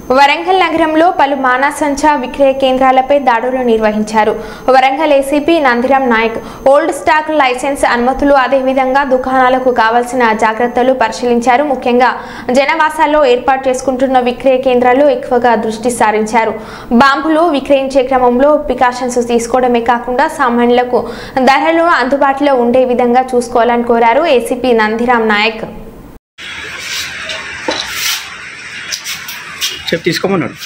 వరంగల్ నగరంలో పలు మానసంచ విక్రయ కేంద్రాలపై దాడులు నిర్వహించారు Warangal ACP Nandiram Nayak old stock licence అనుమతులు అదేవిధంగా దుకాణాలకు కావాల్సిన జాగ్రత్తలు పరిశీలించారు ముఖ్యంగా జనవాసాల్లో ఏర్పాటు చేసుకుంటున్న విక్రయ కేంద్రాలు ఎక్కువగా దృష్టి సారించారు బాంబులు విక్రయించే క్రమంలో ప్రికాషన్స్ తీసుకోవడమే కాకుండా సామాన్యులకు ధరలు అందుబాటులో ఉండే విధంగా చూసుకోవాలని కోరారు ఏసీపీ నందిరాం నాయక్ చెప్పు తీసుకోమన్నాడు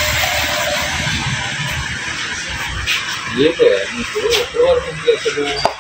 ఏంటో నీకు ఎప్పటి వరకు ఉంది అసలు